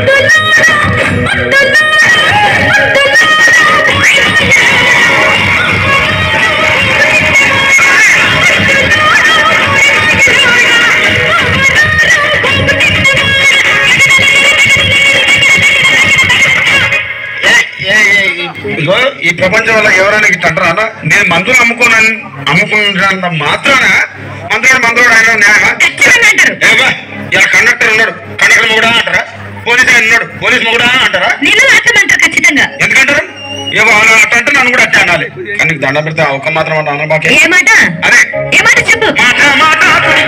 ఏ- ఏ- ఏ- ఇదిగో ఈ ప్రపంచంలో ఎవరైనా ఇట్లా అంటారా అన్న? నేను మందులు అమ్ముకోను అమ్ముకున్నంత మాత్రాన మందుడు మందుడు ఆయన న్యాయమా ఖచ్చితంగా అంటారు ఏవా, ఇలా కండక్టర్ ఉన్నాడు కండక్టర్ మొగుడా అంటారా పోలీస్ ఆయన ఉన్నాడు పోలీస్ మొగుడా అంటారా నిన్ను మాత్రం అంటారు ఖచ్చితంగా ఎందుకంటారు ఏవో అలా అట్ట అంటే నన్ను కూడా అట్టే అనాలి కానీ నీకు దండం పెడితే ఆ ఒక్క మాత్రం అంటే అన్న బాకే ఏ మాట అదే ఏ మాట చెప్పు మాట మాట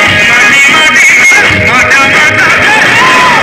మాట మాట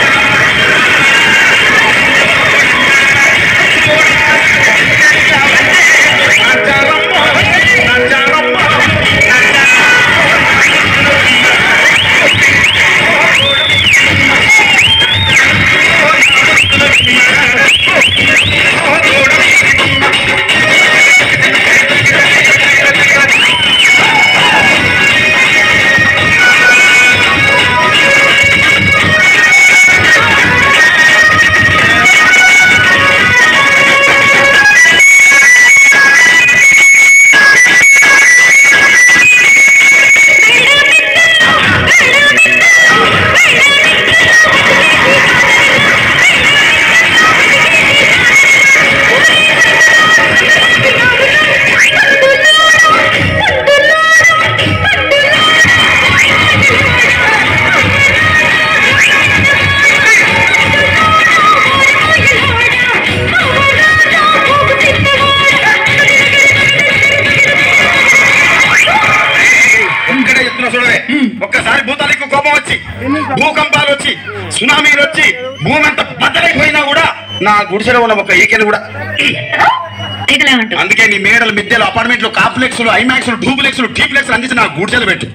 ఒక్కడే చెప్తున్నా చూడవే ఒక్కసారి భూతానికి కోపం వచ్చి భూకంపాలు వచ్చి సునామీలు వచ్చి భూమి అంతా బద్దలైపోయినా కూడా నా గుడిసెలో ఉన్న ఒక ఈకెను కూడా ఇదిలా అంటారు అందుకే నీ మేడలు మిద్దెలు అపార్ట్మెంట్లు కాంప్లెక్స్లు ఐమాక్స్లు డూప్లెక్స్లు టీప్లెక్స్ అందించి నా గుడిసెలు పెట్టి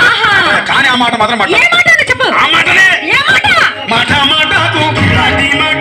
కానీ ఆ మాట మాత్రం ఏ మాట్లాడు మాట చెప్పు ఆ మాటనే ఏ మాట మాట మాటకు ప్రతి మాట